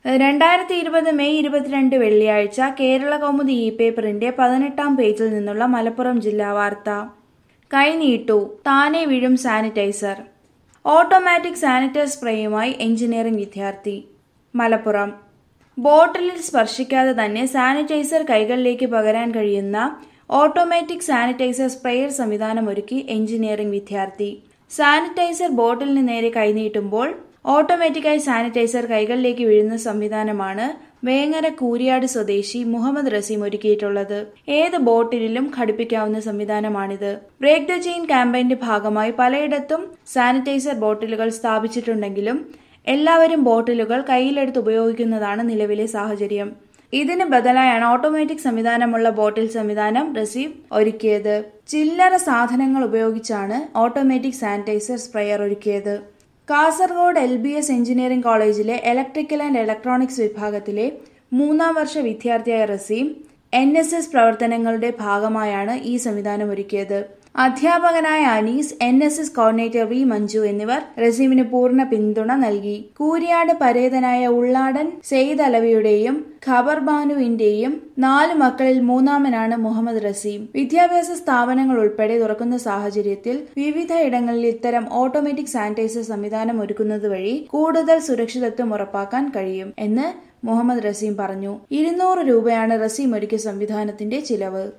രണ്ടായിരത്തി ഇരുപത് മെയ് ഇരുപത്തിരണ്ട് വെള്ളിയാഴ്ച കേരള കൗമുദി ഇ പേപ്പറിന്റെ പതിനെട്ടാം പേജിൽ നിന്നുള്ള മലപ്പുറം ജില്ലാ വാർത്ത കൈനീട്ടു താനെ വീഴും സാനിറ്റൈസർ ഓട്ടോമാറ്റിക് സാനിറ്റൈസർ സ്പ്രേയുമായി എഞ്ചിനീയറിംഗ് വിദ്യാർത്ഥി മലപ്പുറം ബോട്ടിലിൽ സ്പർശിക്കാതെ തന്നെ സാനിറ്റൈസർ കൈകളിലേക്ക് പകരാൻ കഴിയുന്ന ഓട്ടോമാറ്റിക് സാനിറ്റൈസർ സ്പ്രേയർ സംവിധാനം ഒരുക്കി എഞ്ചിനീയറിംഗ് വിദ്യാർത്ഥി സാനിറ്റൈസർ ബോട്ടിലിന് നേരെ കൈനീട്ടുമ്പോൾ ഓട്ടോമാറ്റിക്കായി സാനിറ്റൈസർ കൈകളിലേക്ക് വീഴുന്ന സംവിധാനമാണ് വേങ്ങര കൂരിയാട് സ്വദേശി മുഹമ്മദ് റസീം ഒരുക്കിയിട്ടുള്ളത് ഏത് ബോട്ടിലും ഘടിപ്പിക്കാവുന്ന സംവിധാനമാണിത് ബ്രേക്ക് ദ ചെയിൻ ക്യാമ്പയിന്റെ ഭാഗമായി പലയിടത്തും സാനിറ്റൈസർ ബോട്ടിലുകൾ സ്ഥാപിച്ചിട്ടുണ്ടെങ്കിലും എല്ലാവരും ബോട്ടിലുകൾ കയ്യിലെടുത്ത് ഉപയോഗിക്കുന്നതാണ് നിലവിലെ സാഹചര്യം ഇതിന് ബദലായാണ് ഓട്ടോമാറ്റിക് സംവിധാനമുള്ള ബോട്ടിൽ സംവിധാനം റസീവ് ഒരുക്കിയത് ചില്ലറ സാധനങ്ങൾ ഉപയോഗിച്ചാണ് ഓട്ടോമാറ്റിക് സാനിറ്റൈസർ സ്പ്രേയർ ഒരുക്കിയത് Kasaragod L B S engineering കോളേജിലെ ഇലക്ട്രിക്കൽ ആൻഡ് ഇലക്ട്രോണിക്സ് വിഭാഗത്തിലെ മൂന്നാം വർഷ വിദ്യാർത്ഥിയായ റസീം എൻ എസ് എസ് പ്രവർത്തനങ്ങളുടെ ഭാഗമായാണ് ഈ സംവിധാനം ഒരുക്കിയത് അധ്യാപകനായ Anees N S S coordinator V Manju എന്നിവർ റസീമിന് പൂർണ്ണ പിന്തുണ നൽകി കൂരിയാട് പരേതനായ ഉള്ളാടൻ സെയ്ദ് അലവിയുടെയും ഖബർ ബാനുവിന്റെയും നാല് മക്കളിൽ മൂന്നാമനാണ് മുഹമ്മദ് റസീം വിദ്യാഭ്യാസ സ്ഥാപനങ്ങൾ ഉൾപ്പെടെ തുറക്കുന്ന സാഹചര്യത്തിൽ വിവിധ ഇടങ്ങളിൽ ഇത്തരം ഓട്ടോമാറ്റിക് സാനിറ്റൈസർ സംവിധാനം ഒരുക്കുന്നത് വഴി കൂടുതൽ സുരക്ഷിതത്വം ഉറപ്പാക്കാൻ കഴിയും എന്ന് മുഹമ്മദ് റസീം പറഞ്ഞു ഇരുന്നൂറ് രൂപയാണ് റസീം ഒരുക്കിയ സംവിധാനത്തിന്റെ ചിലവ്